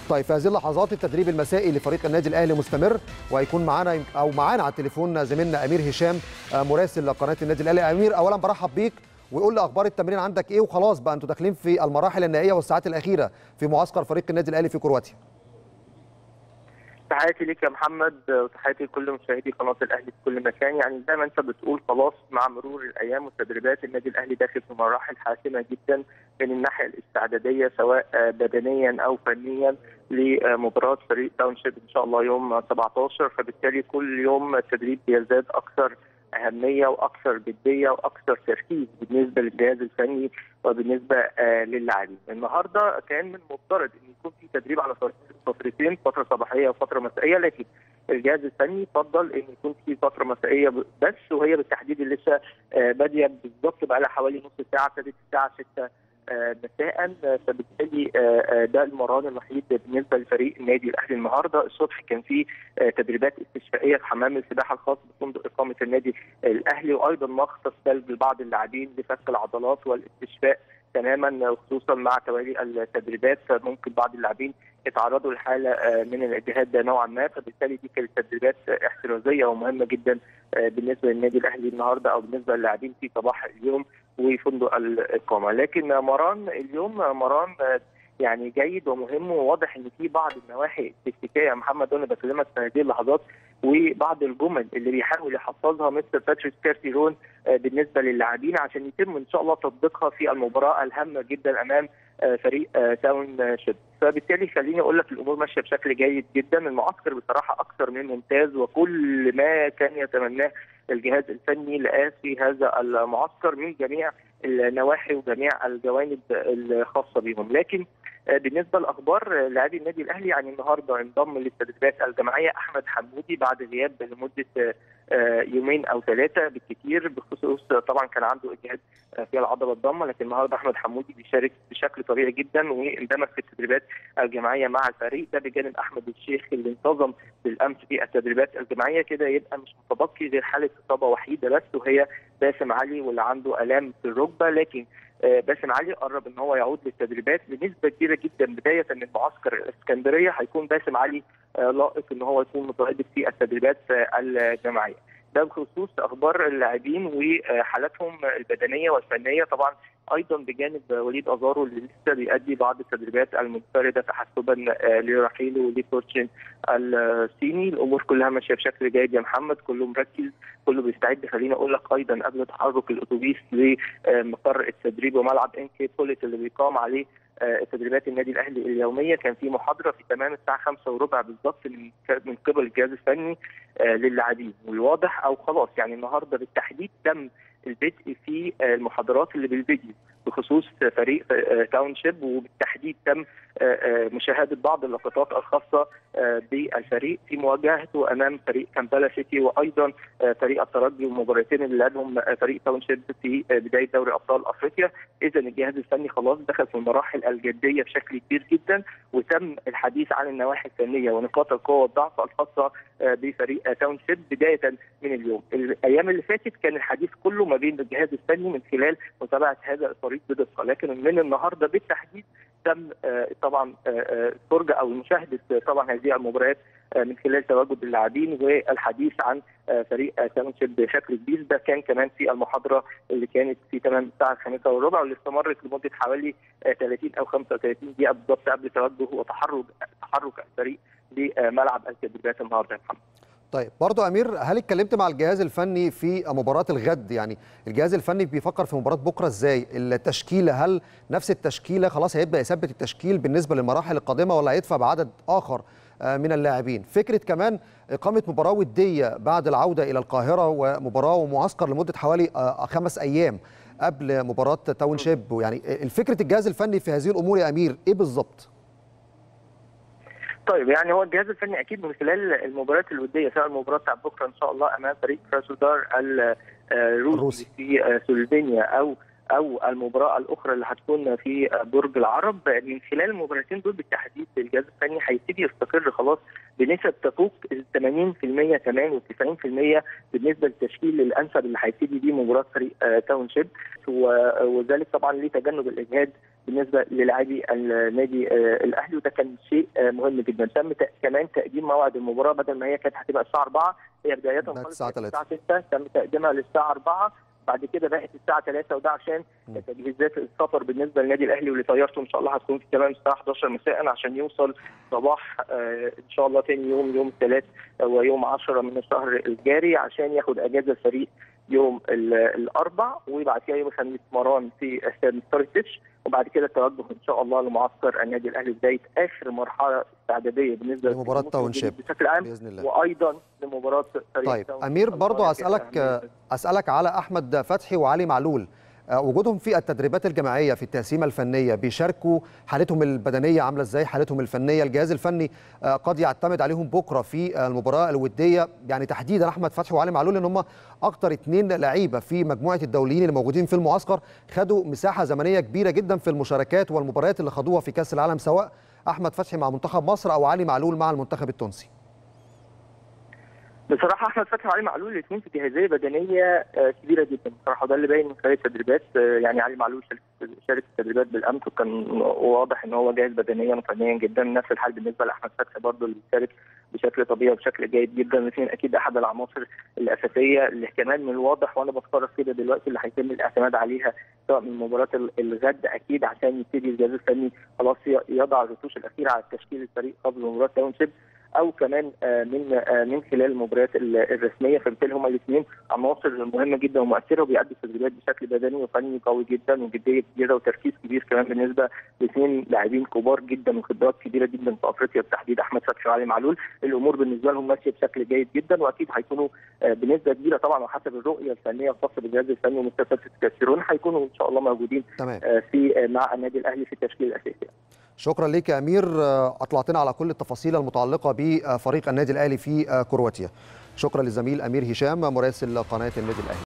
طيب في هذه اللحظات التدريب المسائي لفريق النادي الاهلي مستمر وهيكون معانا او معانا على التليفون زميلنا امير هشام مراسل قناه النادي الاهلي امير اولا برحب بيك ويقول لي اخبار التمرين عندك ايه وخلاص بقى انتوا داخلين في المراحل النهائيه والساعات الاخيره في معسكر فريق النادي الاهلي في كرواتيا تحياتي ليك يا محمد وتحياتي لكل مشاهدي قناه الاهلي في كل مكان يعني زي ما انت بتقول خلاص مع مرور الايام والتدريبات النادي الاهلي داخل في مراحل حاسمه جدا من الناحيه الاستعداديه سواء بدنيا او فنيا لمباراه فريق تاونشيب ان شاء الله يوم 17 فبالتالي كل يوم التدريب بيزداد اكثر اهميه واكثر جديه واكثر تركيز بالنسبه للجهاز الفني وبالنسبه آه للاعبين. النهارده كان من المفترض ان يكون في تدريب على فترتين فتره صباحيه وفتره مسائيه لكن الجهاز الفني فضل ان يكون في فتره مسائيه بس وهي بالتحديد اللي لسه آه باديه بالظبط بقى لها حوالي نص ساعه ابتدت الساعه 6 مساء فبالتالي ده المران الوحيد بالنسبه لفريق النادي الاهلي النهارده الصبح كان في تدريبات استشفائيه في حمام السباحه الخاص بفندق اقامه النادي الاهلي وايضا مختص لبعض اللاعبين لفك العضلات والاستشفاء تماما خصوصا مع توالي التدريبات ممكن بعض اللاعبين يتعرضوا لحاله من الاجهاد نوعا ما فبالتالي دي كانت تدريبات احترازيه ومهمه جدا بالنسبه للنادي الاهلي النهارده او بالنسبه للاعبين في صباح اليوم وفندق الاقامه لكن مران اليوم مران يعني جيد ومهم وواضح ان في بعض النواحي التكتيكيه يا محمد وانا بكلمك في هذه اللحظات وبعض الجمل اللي بيحاول يحفظها مستر باتريس كارتيرون بالنسبه للاعبين عشان يتم ان شاء الله تطبيقها في المباراه الهامه جدا امام فريق تاون شيب فبالتالي خليني اقول لك الامور ماشيه بشكل جيد جدا المعسكر بصراحه اكثر من ممتاز وكل ما كان يتمناه الجهاز الفني لقاه في هذا المعسكر من جميع النواحي وجميع الجوانب الخاصه بهم لكن بالنسبه لاخبار لاعبي النادي الاهلي يعني النهارده انضم للتدريبات الجماعيه احمد حمودي بعد غياب لمده يومين او ثلاثه بالكثير بخصوص طبعا كان عنده اجهاد في العضله الضامه لكن النهارده احمد حمودي بيشارك بشكل طبيعي جدا واندمج في التدريبات الجماعيه مع الفريق ده بجانب احمد الشيخ اللي انتظم بالامس في التدريبات الجماعيه كده يبقى مش متبقي غير حاله اصابه وحيده بس وهي باسم علي واللي عنده الام في الركبه لكن باسم علي قرب ان هو يعود للتدريبات بنسبه كبيره جدا بدايه من معسكر الاسكندريه هيكون باسم علي لائق ان هو يكون متواجد في التدريبات الجماعيه. ده بخصوص اخبار اللاعبين وحالاتهم البدنيه والفنيه طبعا ايضا بجانب وليد ازارو اللي لسه بيأدي بعض التدريبات المنفرده تحسبا لرحيله لفورتشن الصيني الامور كلها ماشيه بشكل جيد يا محمد كله مركز كله بيستعد خليني اقول لك ايضا قبل تحرك الاتوبيس لمقر التدريب وملعب انكي بوليت اللي بيقام عليه تدريبات النادي الاهلي اليوميه كان في محاضره في تمام الساعه 5 وربع بالظبط من من قبل الجهاز الفني للاعبين والواضح او خلاص يعني النهارده بالتحديد تم البدء في المحاضرات اللي بالفيديو بخصوص فريق تاونشيب وبالتحديد تم مشاهده بعض اللقطات الخاصه بالفريق في مواجهته امام فريق كامبالا سيتي وايضا فريق الترجي والمباراتين اللي لعبهم فريق تاونشيب في بدايه دوري ابطال افريقيا اذا الجهاز الفني خلاص دخل في المراحل الجديه بشكل كبير جدا وتم الحديث عن النواحي الفنيه ونقاط القوه والضعف الخاصه بفريق تاونشيب بدايه من اليوم الايام اللي فاتت كان الحديث كله ما بين الجهاز الفني من خلال متابعه هذا الفريق بدقه لكن من النهارده بالتحديد تم طبعا فرجه او مشاهده طبعا هذه المباريات من خلال تواجد اللاعبين والحديث عن فريق تاونشيب بشكل كبير ده كان كمان في المحاضره اللي كانت في تمام الساعه الخامسه والربع واللي استمرت لمده حوالي 30 او 35 دقيقه بالضبط قبل توجه وتحرك تحرك الفريق لملعب التدريبات النهارده يا محمد. طيب برضو امير هل اتكلمت مع الجهاز الفني في مباراه الغد يعني الجهاز الفني بيفكر في مباراه بكره ازاي التشكيله هل نفس التشكيله خلاص هيبدا يثبت التشكيل بالنسبه للمراحل القادمه ولا هيدفع بعدد اخر من اللاعبين فكره كمان اقامه مباراه وديه بعد العوده الى القاهره ومباراه ومعسكر لمده حوالي خمس ايام قبل مباراه تاون شيب يعني فكره الجهاز الفني في هذه الامور يا امير ايه بالظبط طيب يعني هو الجهاز الفني اكيد من خلال المباريات الوديه سواء المباراه بتاع بكره ان شاء الله امام فريق كراسودار الروسي في سلوفينيا او او المباراه الاخرى اللي هتكون في برج العرب من خلال المباراتين دول بالتحديد الجهاز الفني هيبتدي يستقر خلاص بنسب تفوق ال 80% كمان و 90% بالنسبه للتشكيل الانسب اللي هيبتدي بيه مباراه فريق تاون شيب وذلك طبعا لتجنب الاجهاد بالنسبه للاعبي النادي الاهلي وده كان شيء مهم جدا تم كمان تقديم موعد المباراه بدل ما هي كانت هتبقى الساعه 4 هي بدايه خالص الساعه 3 الساعه 6 تم تقديمها للساعه 4 بعد كده بقت الساعه 3 وده عشان تجهيزات السفر بالنسبه للنادي الاهلي واللي طيارته ان شاء الله هتكون في تمام الساعه 11 مساء عشان يوصل صباح آه ان شاء الله ثاني يوم يوم الثلاث ويوم 10 من الشهر الجاري عشان ياخد اجازه الفريق يوم الاربع وبعد كده يوم الخميس مران في استاد مستر التتش وبعد كده التوجه ان شاء الله لمعسكر النادي الاهلي بدايه اخر مرحله استعداديه بالنسبه لمباراه تاونشيب بشكل عام باذن الله وايضا لمباراه فريق طيب امير برضو اسالك اسالك على احمد فتحي وعلي معلول وجودهم في التدريبات الجماعيه في التقسيمه الفنيه بيشاركوا حالتهم البدنيه عامله ازاي حالتهم الفنيه الجهاز الفني قد يعتمد عليهم بكره في المباراه الوديه يعني تحديدا احمد فتحي وعلي معلول ان هم اكتر اثنين لعيبه في مجموعه الدوليين اللي موجودين في المعسكر خدوا مساحه زمنيه كبيره جدا في المشاركات والمباريات اللي خدوها في كاس العالم سواء احمد فتحي مع منتخب مصر او علي معلول مع المنتخب التونسي بصراحه احمد فتحي وعلي معلول الاثنين في جاهزيه بدنيه كبيره جدا بصراحه ده اللي باين من خلال التدريبات يعني علي معلول شارك في التدريبات بالامس وكان واضح ان هو جاهز بدنيا وفنيا جدا نفس الحال بالنسبه لاحمد فتحي برضه اللي شارك بشكل طبيعي وبشكل جيد جدا الاثنين اكيد احد العناصر الاساسيه اللي كمان من الواضح وانا بتفرج كده دلوقتي اللي هيتم الاعتماد عليها سواء من مباراه الغد اكيد عشان يبتدي الجهاز الفني خلاص يضع الرتوش الاخيره على تشكيل الفريق قبل مباراه تاونشيب او كمان من من خلال المباريات الرسميه فبالتالي هما الاثنين عناصر مهمه جدا ومؤثره وبيأدوا التدريبات بشكل بدني وفني قوي جدا وجديه كبيره وتركيز كبير كمان بالنسبه لاثنين لاعبين كبار جدا وخبرات كبيره جدا في افريقيا بالتحديد احمد فتحي وعلي معلول الامور بالنسبه لهم ماشيه بشكل جيد جدا واكيد هيكونوا بنسبه كبيره طبعا وحسب الرؤيه الفنيه الخاصه بالجهاز الفني ومستشفى كاسيرون هيكونوا ان شاء الله موجودين تمام. في مع النادي الاهلي في التشكيل الاساسي شكرا ليك يا امير اطلعتنا على كل التفاصيل المتعلقه بفريق النادي الاهلي في كرواتيا شكرا للزميل امير هشام مراسل قناه النادي الاهلي